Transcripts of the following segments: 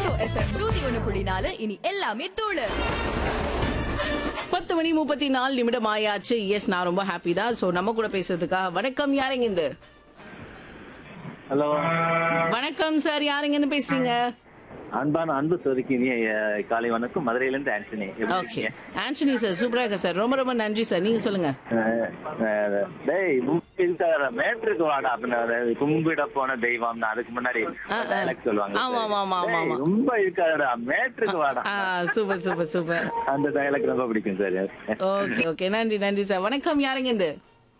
Rainbow FM நூத்தி ஒண்ணு புள்ளி நாலு இனி எல்லாமே தூளு பத்து மணி முப்பத்தி நாலு நிமிடம் ஆயாச்சு எஸ் நான் ரொம்ப ஹாப்பி தான் சோ நம்ம கூட பேசுறதுக்கா வணக்கம் யாருங்க இந்த ஹலோ வணக்கம் சார் யாருங்க இருந்து பேசுறீங்க அன்பான அன்பு சோதிக்கு இனிய அஹ், காலை வணக்கம் மதுரையில இருந்து ஆண்டனி எப்படி ஓகே இருக்கீங்க? ஆண்டனி சார் சூப்பரா இருக்கு சார் ரொம்ப ரொம்ப நன்றி சார் நீங்க சொல்லுங்க அஹ், அஹ், டேய் முக்கிய மேட்ருக்கு வாடா அப்படின்னு கும்பிட போன தெய்வம் அதுக்கு முன்னாடி ஆ, ஆ. dialogue சொல்லுவாங்க ஆமா, ஆமா, ஆமா, ஆமா, ஆமா. டேய், ரொம்ப இருக்காதடா மேட்ருக்கு வாடா ஆ சூப்பர் சூப்பர் சூப்பர் அந்த டயலாக் ரொம்ப பிடிக்கும் சார் ஓகே ஓகே நன்றி நன்றி சார் வணக்கம் யாருங்க இந்த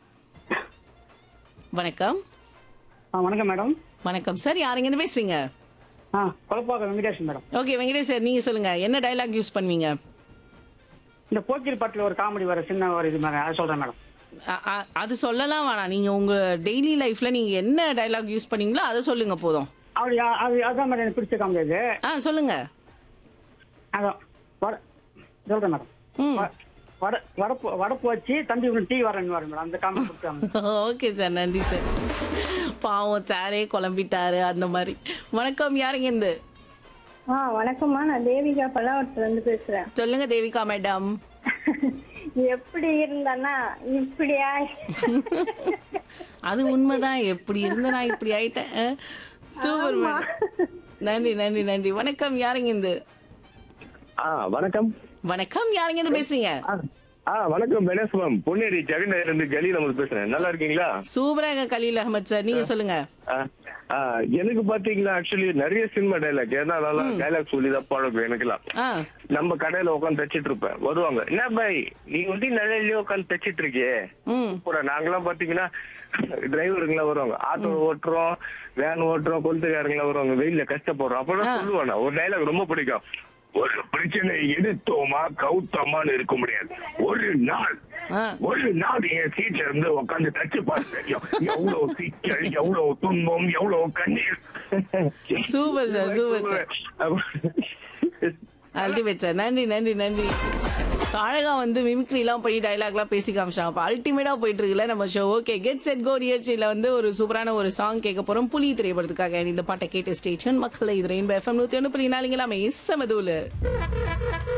வணக்கம் ஆ வணக்கம் மேடம் வணக்கம் சார் யாருங்க இருந்து பேசுறீங்க ஆ Kolappakkam Venkatesan madam okay Venkatesh sir நீங்க சொல்லுங்க என்ன டயலாக் யூஸ் பண்ணுவீங்க இந்த போக்கிரி பாட்டில் ஒரு காமெடி வர சின்ன ஒரு இது மேடம் அதை சொல்றேன் மேடம் அ- அ- அது சொல்லலாம் வேணாம் நீங்க உங்க டெய்லி லைஃப்ல நீங்க என்ன டயலாக் யூஸ் பண்ணீங்களோ அதை சொல்லுங்க போதும் அப்படி அ- அது அதுதான் மேடம் எனக்கு பிடிச்ச காமெடி அது ஆ சொல்லுங்க அதான் வட சொல்றேன் மேடம் ம் வ- வட வடப்பு வடப்பு வச்சு தம்பி டீ வரேன்னு வரேன் மேடம் அந்த காமெடி பிடிச்சாங்க ஓகே சார் நன்றி சார் பாவம் சாரே குழம்பிட்டாரு அந்த மாதிரி வணக்கம் யாருங்க இருந்து ஆ வணக்கம்மா நான் தேவிகா பல்லாவரத்துல இருந்து பேசுறேன் சொல்லுங்க தேவிகா மேடம் எப்படி இருந்தனா இப்படியா அது உண்மைதான் எப்படி இருந்த நான் இப்படி ஆயிட்டேன் அஹ், சூப்பர் மேடம் நன்றி நன்றி நன்றி வணக்கம் யாருங்க இருந்து ஆ வணக்கம் வணக்கம் யாருங்க இருந்து பேசுறீங்க ஆ, ஆ வணக்கம் கணேஷ் மேம் பொன்னேரி ஜெகநாயர் இருந்து கலி நம்ம பேசுறேன் நல்லா இருக்கீங்களா சூப்பராக கலீல் அகமத் சார் நீங்க சொல்லுங்க ஆ, ஆ, எனக்கு பாத்தீங்கன்னா ஆக்சுவலி நிறைய சினிமா டைலாக் ஏன்னா நல்லா டைலாக் சொல்லி தான் பழக்கம் எனக்குலாம் ஆ நம்ம கடையில உட்காந்து தச்சிட்டு இருப்பேன் வருவாங்க என்ன பாய் நீ வந்து நிலையிலயே உட்காந்து தச்சிட்டு இருக்கியே ம் கூட நாங்கெல்லாம் பாத்தீங்கன்னா டிரைவருங்களாம் வருவாங்க ஆட்டோ ஓட்டுறோம் வேன் ஓட்டுறோம் கொளுத்துக்காரங்களா வருவாங்க வெயில்ல கஷ்டப்படுறோம் அப்பதான் சொல்லுவாங்க ஒரு டைலாக் ரொம்ப பிடிக்கும் ஒரு பிரச்சனை எடுத்தோமா கவுத்தோமான்னு இருக்க முடியாது ஒரு நாள் ஆ ஒரு நாள் என் சீட்ல இருந்து உட்காந்து தச்சு பார்த்து தெரியும் எவ்வளவு சிக்கல் எவ்வளவு துன்பம் எவ்வளவு கண்ணீர் super sir super sir ultimate sir நன்றி நன்றி நன்றி ஸோ அழகா வந்து மிமிக்ரிலாம் பண்ணி டைலாக்லாம் பேசி காமிச்சாங்க அப்போ அல்டிமேட்டா போயிட்டு இருக்குல்ல நம்ம show okay get set go நிகழ்ச்சியில வந்து ஒரு சூப்பரான ஒரு சாங் கேட்க போறோம் புலி திரைப்படத்துக்காக இந்த பாட்டை கேட்ட ஸ்டேஷன் மக்களை இது ரெயின்போ எஃப்எம் நூத்தி ஒன்று புள்ளி நாலுங்களாமே இசமதுல